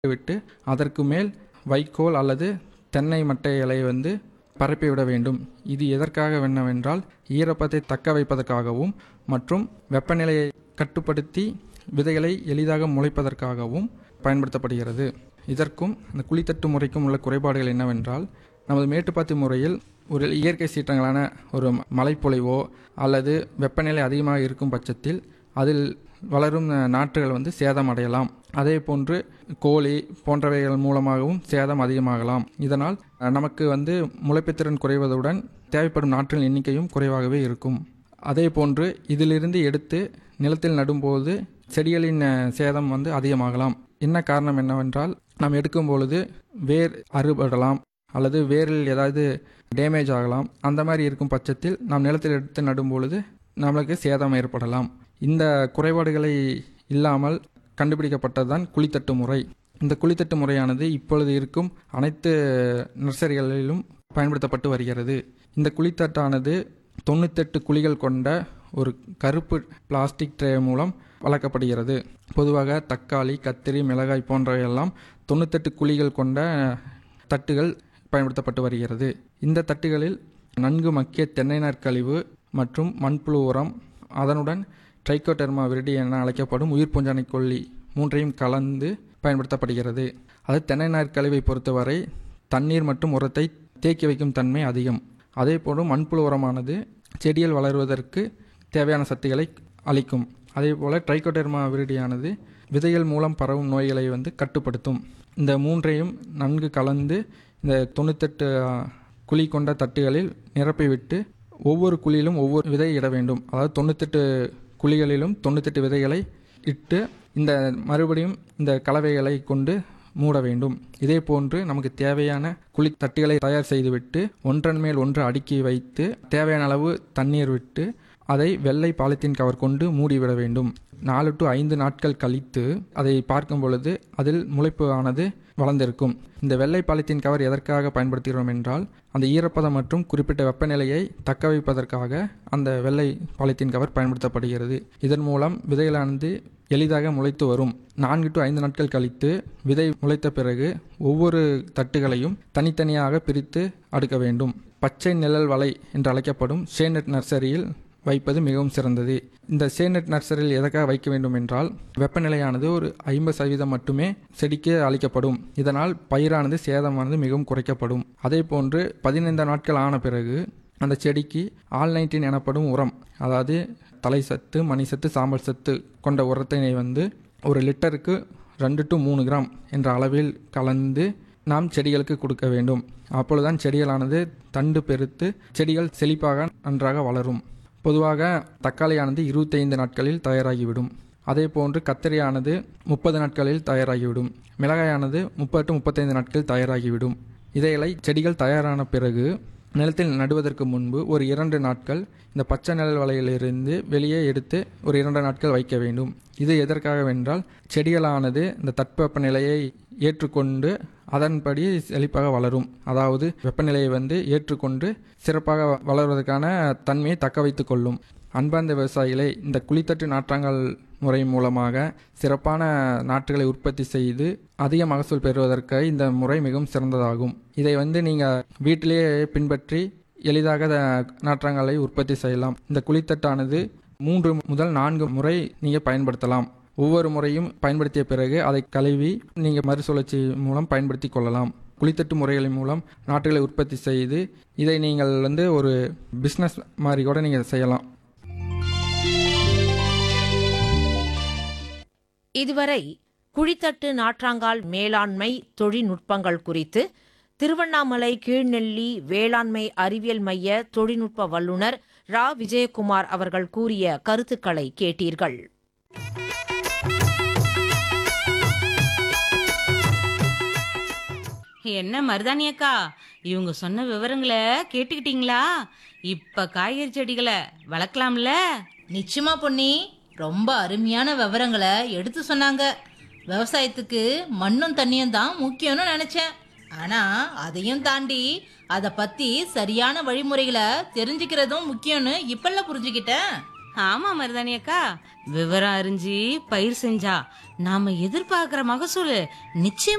விட்டு அதற்கு மேல் வைக்கோல் அல்லது தென்னை மட்டை இலை வந்து பரப்பிவிட வேண்டும் இது எதற்காக என்னவென்றால் ஈரப்பதத்தை தக்க வைப்பதற்காகவும் மற்றும் வெப்பநிலையை கட்டுப்படுத்தி விதைகளை எளிதாக முளைப்பதற்காகவும் பயன்படுத்தப்படுகிறது இதற்கும் இந்த குழித்தட்டு முறைக்கும் உள்ள குறைபாடுகள் என்னவென்றால் நமது மேட்டுப்பாத்தி முறையில் ஒரு இயற்கை சீற்றங்களான ஒரு மழைப்பொழிவோ அல்லது வெப்பநிலை அதிகமாக இருக்கும் பட்சத்தில் அதில் வளரும் அஹ், நாற்றுகள் வந்து சேதம் அடையலாம் அதே போன்று கோழி போன்றவைகள் மூலமாகவும் சேதம் அதிகமாகலாம் இதனால் அஹ், நமக்கு வந்து முளைப்புத்திறன் குறைவதுடன் தேவைப்படும் நாற்றின் எண்ணிக்கையும் குறைவாகவே இருக்கும் அதே போன்று இதிலிருந்து எடுத்து நிலத்தில் நடும்போது செடிகளின் அஹ், சேதம் வந்து அதிகமாகலாம் என்ன காரணம் என்னவென்றால் நாம் எடுக்கும் பொழுது வேர் அறுபடலாம் அல்லது வேரில் ஏதாவது டேமேஜ் ஆகலாம் அந்த மாதிரி இருக்கும் பட்சத்தில் நாம் நிலத்தில் எடுத்து நடும் பொழுது நம்மளுக்கு சேதம் ஏற்படலாம் இந்த குறைபாடுகளை இல்லாமல் கண்டுபிடிக்கப்பட்டதுதான் குழித்தட்டு முறை இந்த குழித்தட்டு முறையானது இப்பொழுது இருக்கும் அனைத்து நர்சரிகளிலும் பயன்படுத்தப்பட்டு வருகிறது இந்த குழித்தட்டானது தொண்ணூத்தெட்டு குழிகள் கொண்ட ஒரு கருப்பு பிளாஸ்டிக் ட்ரே மூலம் வளர்க்கப்படுகிறது பொதுவாக தக்காளி கத்திரி மிளகாய் போன்றவையெல்லாம் தொண்ணூத்தெட்டு குழிகள் கொண்ட தட்டுகள் பயன்படுத்தப்பட்டு வருகிறது இந்த தட்டுகளில் நன்கு மக்கிய தென்னை நார்க்கழிவு மற்றும் மண்புழு உரம் அதனுடன் ட்ரைக்கோடெர்மா விரிடி என அழைக்கப்படும் உயிர் பூஞ்சானை கொல்லி மூன்றையும் கலந்து பயன்படுத்தப்படுகிறது அது தென்னை நார்க்கழிவை பொறுத்தவரை தண்ணீர் மற்றும் உரத்தை தேக்கி வைக்கும் தன்மை அதிகம் அதே போன்று மண்புழு உரமானது செடிகள் வளருவதற்கு தேவையான சத்துக்களை அளிக்கும் அதே போல் ட்ரைக்கோடெர்மா விரிடியானது விதைகள் மூலம் பரவும் நோய்களை வந்து கட்டுப்படுத்தும் இந்த மூன்றையும் நன்கு கலந்து இந்த தொண்ணூத்தெட்டு ஆ, குழி கொண்ட தட்டுகளில் நிரப்பிவிட்டு ஒவ்வொரு குழியிலும் ஒவ்வொரு விதை இட வேண்டும் அதாவது தொண்ணூத்தெட்டு குழிகளிலும் தொண்ணூத்தெட்டு விதைகளை இட்டு இந்த மறுபடியும் இந்த கலவைகளை கொண்டு மூட வேண்டும் இதே போன்று நமக்கு தேவையான குழி தட்டுகளை தயார் செய்துவிட்டு ஒன்றன் மேல் ஒன்று அடுக்கி வைத்து தேவையான அளவு தண்ணீர் விட்டு அதை வெள்ளை பாலித்தீன் கவர் கொண்டு மூடிவிட வேண்டும் நாலு டு ஐந்து நாட்கள் கழித்து அதை பார்க்கும் பொழுது அதில் முளைப்பு ஆனது வளர்ந்திருக்கும் இந்த வெள்ளை பாலித்தீன் கவர் எதற்காக பயன்படுத்துகிறோம் என்றால் அந்த ஈரப்பதம் மற்றும் குறிப்பிட்ட வெப்பநிலையை தக்க வைப்பதற்காக அந்த வெள்ளை பாலித்தீன் கவர் பயன்படுத்தப்படுகிறது இதன் மூலம் விதைகளானது எளிதாக முளைத்து வரும் நான்கு டு ஐந்து நாட்கள் கழித்து விதை முளைத்த பிறகு ஒவ்வொரு தட்டுகளையும் தனித்தனியாக பிரித்து அடுக்க வேண்டும் பச்சை நிழல் வலை என்று அழைக்கப்படும் ஷேனட் நர்சரியில் வைப்பது மிகவும் சிறந்தது இந்த சேனட் நர்சரியில் எதற்காக வைக்க வேண்டும் என்றால் வெப்பநிலையானது ஒரு ஐம்பது சதவீதம் மட்டுமே செடிக்கு அளிக்கப்படும் இதனால் பயிரானது சேதமானது மிகவும் குறைக்கப்படும் அதே போன்று பதினைந்து நாட்கள் ஆன பிறகு அந்த செடிக்கு ஆல் நைன்டீன் எனப்படும் உரம் அதாவது தலை சத்து மணி சத்து சாம்பல் சத்து கொண்ட உரத்தினை வந்து ஒரு லிட்டருக்கு ரெண்டு டு மூணு கிராம் என்ற அளவில் கலந்து நாம் செடிகளுக்கு கொடுக்க வேண்டும் அப்பொழுதுதான் செடிகளானது தண்டு பெருத்து செடிகள் செழிப்பாக நன்றாக வளரும் பொதுவாக தக்காளியானது இருபத்தைந்து நாட்களில் தயாராகிவிடும் அதே போன்று கத்திரியானது முப்பது நாட்களில் தயாராகிவிடும் மிளகாயானது முப்பது டு முப்பத்தைந்து நாட்களில் தயாராகிவிடும் இதைகளை செடிகள் தயாரான பிறகு நிலத்தில் நடுவதற்கு முன்பு ஒரு இரண்டு நாட்கள் இந்த பச்சை நிழல் வலையிலிருந்து வெளியே எடுத்து ஒரு இரண்டு நாட்கள் வைக்க வேண்டும் இது எதற்காகவென்றால் செடிகளானது இந்த தட்பவெப்ப நிலையை ஏற்றுக்கொண்டு அதன்படி செழிப்பாக வளரும் அதாவது வெப்பநிலையை வந்து ஏற்றுக்கொண்டு சிறப்பாக வளர்வதற்கான தன்மையை தக்க வைத்து கொள்ளும் அன்பார்ந்த விவசாயிகளை இந்த குழித்தட்டு நாற்றாங்கல் முறை மூலமாக சிறப்பான நாற்றுகளை உற்பத்தி செய்து அதிக மகசூல் பெறுவதற்கு இந்த முறை மிகவும் சிறந்ததாகும் இதை வந்து நீங்கள் வீட்டிலேயே பின்பற்றி எளிதாக த- நாற்றாங்கலை உற்பத்தி செய்யலாம் இந்த குழித்தட்டானது மூன்று முதல் நான்கு முறை நீங்கள் பயன்படுத்தலாம் ஒவ்வொரு முறையும் பயன்படுத்திய பிறகு அதை கழுவி நீங்கள் மறுசுழற்சி மூலம் பயன்படுத்தி கொள்ளலாம் குளித்தட்டு முறைகளின் மூலம் நாற்றுகளை உற்பத்தி செய்து இதை நீங்கள் வந்து ஒரு பிஸ்னஸ் மாதிரி கூட நீங்கள் செய்யலாம் இதுவரை குழித்தட்டு நாற்றாங்கால் மேலாண்மை தொழில்நுட்பங்கள் குறித்து திருவண்ணாமலை கீழ்நெல்லி வேளாண்மை அறிவியல் மைய தொழில்நுட்ப வல்லுநர் ரா விஜயகுமார் அவர்கள் கூறிய கருத்துக்களை கேட்டீர்கள் என்ன மருதாணி அக்கா இவங்க சொன்ன விவரங்களை கேட்டுக்கிட்டீங்களா இப்ப காய்கறி செடிகளை வளர்க்கலாம்ல நிச்சயமா பொன்னி ரொம்ப அருமையான விவரங்களை எடுத்து சொன்னாங்க விவசாயத்துக்கு மண்ணும் தண்ணியும் தான் முக்கியம்னு நினைச்சேன் ஆனா அதையும் தாண்டி அதை பத்தி சரியான வழிமுறைகளை தெரிஞ்சுக்கிறதும் முக்கியம்னு இப்பெல்லாம் புரிஞ்சுக்கிட்டேன் ஆமா மருதாணி அக்கா விவரம் அறிஞ்சு பயிர் செஞ்சா நாம எதிர்பார்க்கிற மகசூல் நிச்சயம்